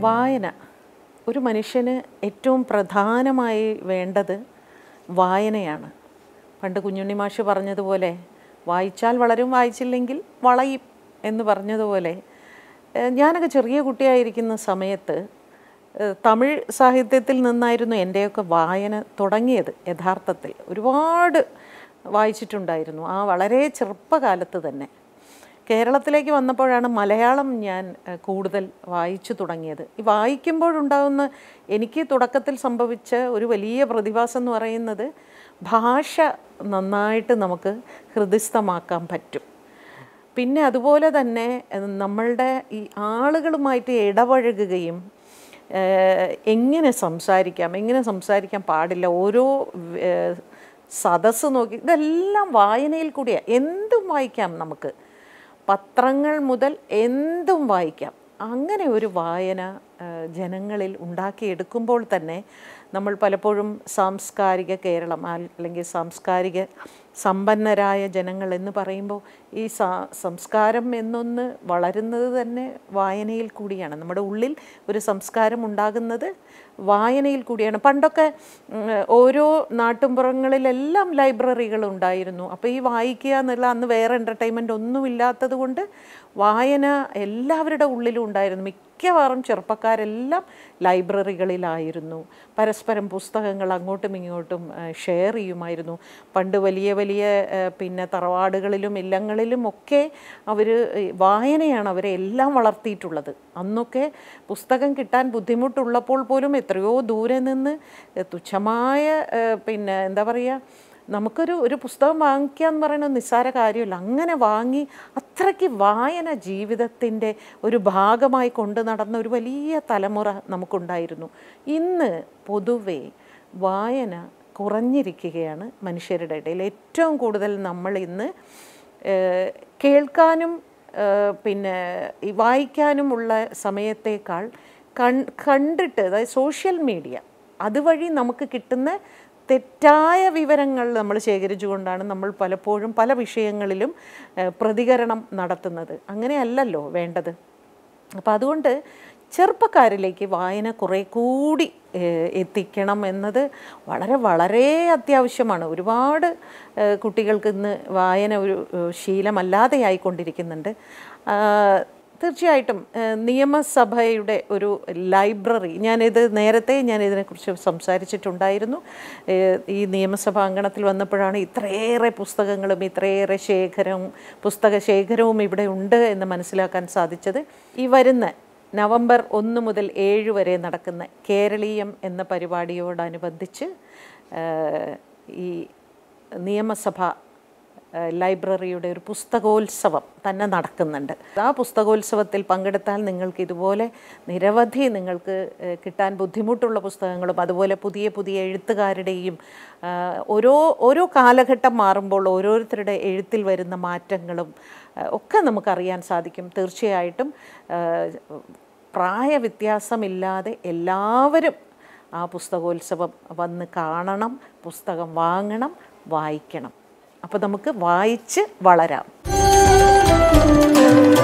വായന ഒരു മനുഷ്യന് ഏറ്റവും പ്രധാനമായി വേണ്ടത് വായനയാണ് പണ്ട് കുഞ്ഞുണ്ണി മാഷ് പറഞ്ഞതുപോലെ വായിച്ചാൽ വളരും വായിച്ചില്ലെങ്കിൽ വളയും എന്ന് പറഞ്ഞതുപോലെ ഏഹ് ഞാനൊക്കെ ചെറിയ കുട്ടിയായിരിക്കുന്ന സമയത്ത് ഏഹ് തമിഴ് സാഹിത്യത്തിൽ നിന്നായിരുന്നു എൻ്റെയൊക്കെ വായന തുടങ്ങിയത് യഥാർത്ഥത്തിൽ ഒരുപാട് വായിച്ചിട്ടുണ്ടായിരുന്നു ആ വളരെ ചെറുപ്പകാലത്ത് തന്നെ കേരളത്തിലേക്ക് വന്നപ്പോഴാണ് മലയാളം ഞാൻ ഏഹ്, കൂടുതൽ വായിച്ചു തുടങ്ങിയത് ഈ വായിക്കുമ്പോഴുണ്ടാകുന്ന എനിക്ക് തുടക്കത്തിൽ സംഭവിച്ച ഒരു വലിയ പ്രതിഭാസം എന്ന് പറയുന്നത് ഭാഷ നന്നായിട്ട് നമുക്ക് ഹൃദയസ്ഥമാക്കാൻ പറ്റും പിന്നെ അതുപോലെ തന്നെ ഏഹ്, നമ്മളുടെ ഈ ആളുകളുമായിട്ട് ഇടപഴകുകയും ഏഹ്, എങ്ങനെ സംസാരിക്കാം എങ്ങനെ സംസാരിക്കാൻ പാടില്ല ഓരോ ഏഹ്, സദസ്സ് നോക്കി ഇതെല്ലാം വായനയിൽ കൂടിയാണ് എന്തും വായിക്കാം നമുക്ക് പത്രങ്ങൾ മുതൽ എന്തും വായിക്കാം അങ്ങനെ ഒരു വായന ആ, ജനങ്ങളിൽ ഉണ്ടാക്കിയെടുക്കുമ്പോൾ തന്നെ നമ്മൾ പലപ്പോഴും സാംസ്കാരിക കേരളം അൽ- അല്ലെങ്കിൽ സാംസ്കാരിക സമ്പന്നരായ ജനങ്ങൾ എന്ന് പറയുമ്പോൾ ഈ സാ സംസ്കാരം എന്നൊന്ന് വളരുന്നത് തന്നെ വായനയിൽ കൂടിയാണ് നമ്മുടെ ഉള്ളിൽ ഒരു സംസ്കാരം ഉണ്ടാകുന്നത് വായനയിൽ കൂടിയാണ് പണ്ടൊക്കെ ഉം, ഓരോ നാട്ടുമ്പുറങ്ങളിലെല്ലാം ലൈബ്രറികൾ ഉണ്ടായിരുന്നു അപ്പോൾ ഈ വായിക്കുക എന്നുള്ള അന്ന് വേറെ എൻ്റർടൈൻമെൻ്റ് ഒന്നുമില്ലാത്തത് കൊണ്ട് വായന എല്ലാവരുടെ ഉള്ളിലും ഉണ്ടായിരുന്നു മിക്കവാറും ചെറുപ്പക്കാരെല്ലാം ലൈബ്രറികളിലായിരുന്നു പരസ്പരം പുസ്തകങ്ങൾ അങ്ങോട്ടും ഇങ്ങോട്ടും ഷെയർ ചെയ്യുമായിരുന്നു പണ്ട് വലിയ വലിയ ആ, പിന്നെ തറവാടുകളിലും ഇല്ലങ്ങളിലും ഒക്കെ അവർ വായനയാണ് അവരെ എല്ലാം വളർത്തിയിട്ടുള്ളത് അന്നൊക്കെ പുസ്തകം കിട്ടാൻ ബുദ്ധിമുട്ടുള്ളപ്പോൾ പോലും എത്രയോ ദൂരെ നിന്ന് തുച്ഛമായ ആ, പിന്നെ എന്താ പറയുക നമുക്കൊരു ഒരു പുസ്തകം വാങ്ങിക്കുക എന്ന് പറയുന്നത് നിസ്സാര കാര്യമല്ല അങ്ങനെ വാങ്ങി അത്രയ്ക്ക് വായന ജീവിതത്തിൻ്റെ ഒരു ഭാഗമായി കൊണ്ട് നടന്ന ഒരു വലിയ തലമുറ നമുക്കുണ്ടായിരുന്നു ഇന്ന് പൊതുവെ വായന കുറഞ്ഞിരിക്കുകയാണ് മനുഷ്യരുടെ ഇടയിൽ ഏറ്റവും കൂടുതൽ നമ്മൾ ഇന്ന് ഏഹ്, കേൾക്കാനും ഏഹ്, പിന്നെ ഈ വായിക്കാനുമുള്ള സമയത്തേക്കാൾ കൺ കണ്ടിട്ട് അതായത് സോഷ്യൽ മീഡിയ അതുവഴി നമുക്ക് കിട്ടുന്ന തെറ്റായ വിവരങ്ങൾ നമ്മൾ ശേഖരിച്ചുകൊണ്ടാണ് നമ്മൾ പലപ്പോഴും പല വിഷയങ്ങളിലും ഏഹ്, പ്രതികരണം നടത്തുന്നത് അങ്ങനെയല്ലല്ലോ വേണ്ടത് അപ്പം അതുകൊണ്ട് ചെറുപ്പക്കാരിലേക്ക് വായന കുറേ കൂടി ഏഹ്, എത്തിക്കണം എന്നത് വളരെ വളരെ അത്യാവശ്യമാണ് ഒരുപാട് ഏഹ്, കുട്ടികൾക്ക് ഇന്ന് വായന ഒരു ഏഹ്, ശീലമല്ലാതെയായിക്കൊണ്ടിരിക്കുന്നുണ്ട് ആ, തീർച്ചയായിട്ടും ഏഹ്, നിയമസഭയുടെ ഒരു ലൈബ്രറി ഞാനിത് നേരത്തെ ഞാൻ ഇതിനെക്കുറിച്ച് സംസാരിച്ചിട്ടുണ്ടായിരുന്നു ഏഹ്, ഈ നിയമസഭാ അങ്കണത്തിൽ വന്നപ്പോഴാണ് ഇത്രയേറെ പുസ്തകങ്ങളും ഇത്രയേറെ ശേഖരവും പുസ്തക ശേഖരവും ഇവിടെ ഉണ്ട് എന്ന് മനസ്സിലാക്കാൻ സാധിച്ചത് ഈ വരുന്ന നവംബർ ഒന്ന് മുതൽ ഏഴ് വരെ നടക്കുന്ന കേരളീയം എന്ന പരിപാടിയോടനുബന്ധിച്ച് ഏഹ്, ഈ നിയമസഭ ഏഹ് ലൈബ്രറിയുടെ ഒരു പുസ്തകോത്സവം തന്നെ നടക്കുന്നുണ്ട് ആ പുസ്തകോത്സവത്തിൽ പങ്കെടുത്താൽ നിങ്ങൾക്ക് ഇതുപോലെ നിരവധി നിങ്ങൾക്ക് ഏഹ് കിട്ടാൻ ബുദ്ധിമുട്ടുള്ള പുസ്തകങ്ങളും അതുപോലെ പുതിയ പുതിയ എഴുത്തുകാരുടെയും ആഹ് ഓരോ ഓരോ കാലഘട്ടം മാറുമ്പോൾ ഓരോരുത്തരുടെ എഴുത്തിൽ വരുന്ന മാറ്റങ്ങളും ആഹ് ഒക്കെ നമുക്കറിയാൻ സാധിക്കും തീർച്ചയായിട്ടും ആഹ് പ്രായവ്യത്യാസമില്ലാതെ എല്ലാവരും ആ പുസ്തകോത്സവം വന്ന് കാണണം പുസ്തകം വാങ്ങണം വായിക്കണം അപ്പോൾ നമുക്ക് വായിച്ച് വളരാം